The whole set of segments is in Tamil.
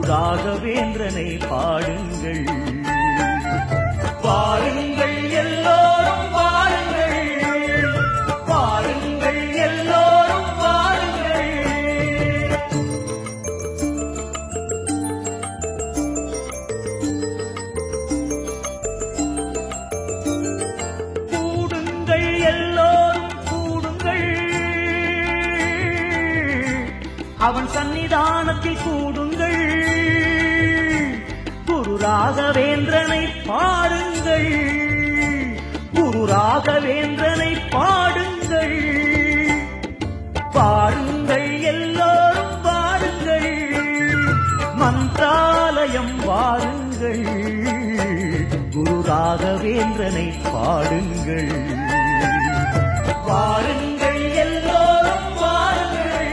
ராகவேந்திரனை பாடுங்கள் பாருங்கள் எல்லோரும் பாருங்கள் பாருங்கள் எல்லோரும் பாருங்கள் கூடுங்கள் எல்லோரும் கூடுங்கள் அவன் சன்னிதானத்தில் கூடுங்கள் குரு ராகவேந்திரனை பாடுங்கள் குரு ராகவேந்திரனை பாடுங்கள் பாருங்கள் எல்லோரும் பாருங்கள் மந்திராலயம் வாருங்கள் குரு ராகவேந்திரனை பாடுங்கள் பாருங்கள் எல்லோரும் பாருங்கள்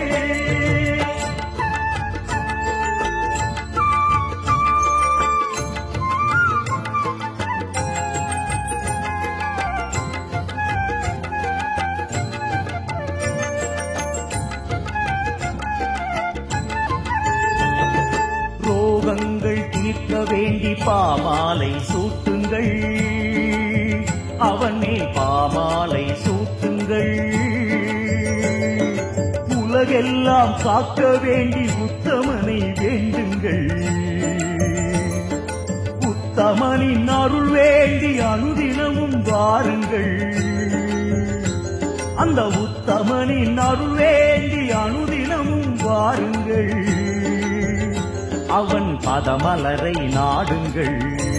ரோகங்கள் தீர்க்க வேண்டி பாமாலை சூட்டுங்கள் அவனே பாமாலை சூட்டுங்கள் உலகெல்லாம் காக்க வேண்டி உத்தமனை வேண்டுங்கள் உத்தமனின் அருள் வேண்டி அனுதினமும் வாருங்கள் அந்த உத்தமனின் அருள் வேண்டி அனுதினமும் வாருங்கள் அவன் பதமலரை நாடுங்கள்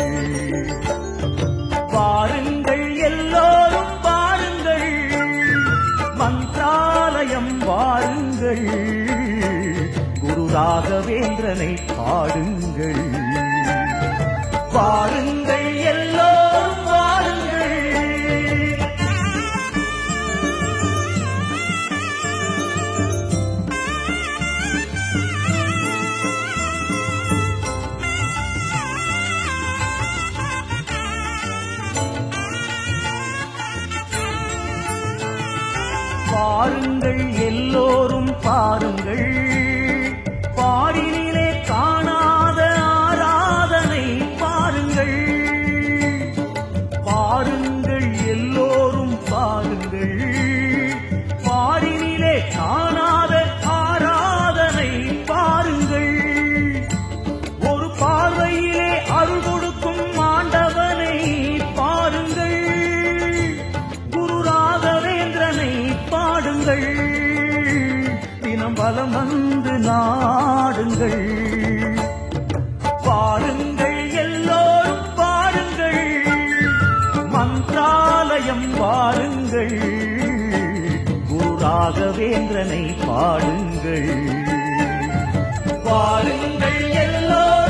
பாருங்கள் எல்லோரும் பாருங்கள் மந்திராலயம் வாருங்கள் குரு ராகவேந்திரனை பாடுங்கள் பாருங்கள் எல்லோரும் பாருங்கள் பாருங்கள் எல்லோரும் பாருங்கள் பாரினிலே காணாத ஆராதனை பாருங்கள் பாருங்கள் எல்லோரும் பாருங்கள் பாரினிலே காணாத ஆராதனை பாருங்கள் ஒரு பார்வையிலே அருள் கொடுக்கும் ஆண்டவனை பாருங்கள் குரு ராகவேந்திரனை பாடுங்கள் தினம் பலம் வந்து நாடுங்கள் பாருங்கள் எல்லோரும் பாருங்கள் மந்திராலயம் வாருங்கள் குரு ராகவேந்திரனை பாடுங்கள் பாருங்கள் எல்லோரும்